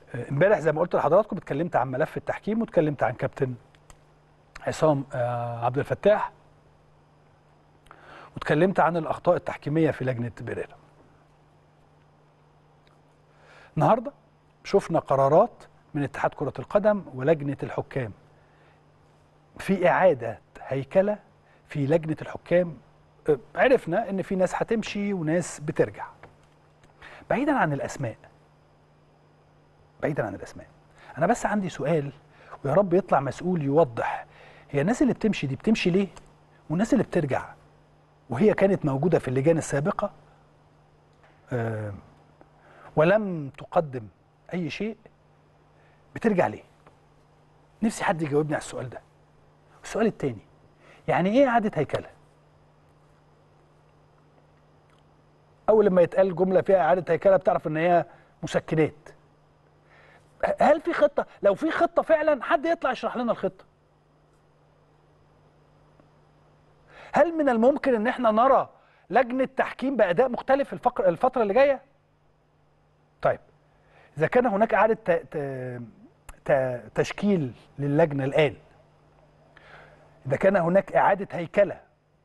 آه، امبارح زي ما قلت لحضراتكم اتكلمت عن ملف التحكيم واتكلمت عن كابتن عصام آه، عبد الفتاح واتكلمت عن الاخطاء التحكيميه في لجنه بيريرا النهارده شفنا قرارات من اتحاد كره القدم ولجنه الحكام في اعاده هيكله في لجنه الحكام آه، عرفنا ان في ناس هتمشي وناس بترجع بعيدا عن الاسماء بعيدا عن الاسماء انا بس عندي سؤال ويا رب يطلع مسؤول يوضح هي الناس اللي بتمشي دي بتمشي ليه والناس اللي بترجع وهي كانت موجوده في اللجان السابقه آه، ولم تقدم اي شيء بترجع ليه نفسي حد يجاوبني على السؤال ده السؤال التاني يعني ايه اعاده هيكله اول لما يتقال جمله فيها اعاده هيكله بتعرف ان هي مسكنات هل في خطه لو في خطه فعلا حد يطلع يشرح لنا الخطه هل من الممكن ان احنا نرى لجنه تحكيم باداء مختلف الفقر الفتره اللي جايه طيب اذا كان هناك اعاده ت... ت... ت... تشكيل للجنه الان اذا كان هناك اعاده هيكله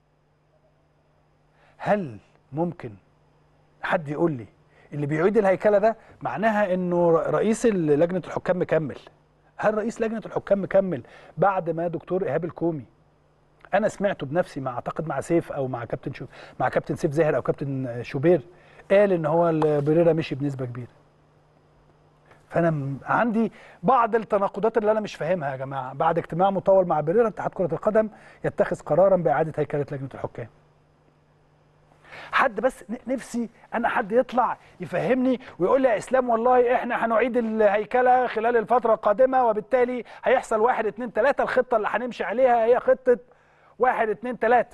هل ممكن حد يقول لي اللي بيعيد الهيكله ده معناها انه رئيس لجنه الحكام مكمل هل رئيس لجنه الحكام مكمل بعد ما دكتور ايهاب الكومي انا سمعته بنفسي مع اعتقد مع سيف او مع كابتن شو مع كابتن سيف زاهر او كابتن شوبير قال ان هو بريرا مشي بنسبه كبيره فانا م- عندي بعض التناقضات اللي انا مش فاهمها يا جماعه بعد اجتماع مطول مع بريرا اتحاد كره القدم يتخذ قرارا باعاده هيكله لجنه الحكام حد بس ن- نفسي انا حد يطلع يفهمني ويقول لي يا اسلام والله احنا هنعيد الهيكله خلال الفتره القادمه وبالتالي هيحصل واحد اتنين تلاته الخطه اللي هنمشي عليها هي خطه واحد اتنين تلاته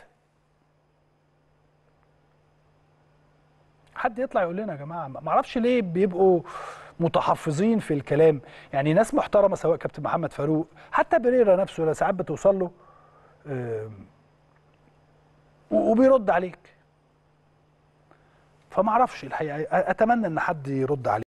حد يطلع يقول لنا يا جماعه ما اعرفش ليه بيبقوا متحفظين في الكلام يعني ناس محترمه سواء كابتن محمد فاروق حتى بريرا نفسه لا ساعات بتوصل له آم، و- وبيرد عليك فما اعرفش الحقيقه اتمنى ان حد يرد عليه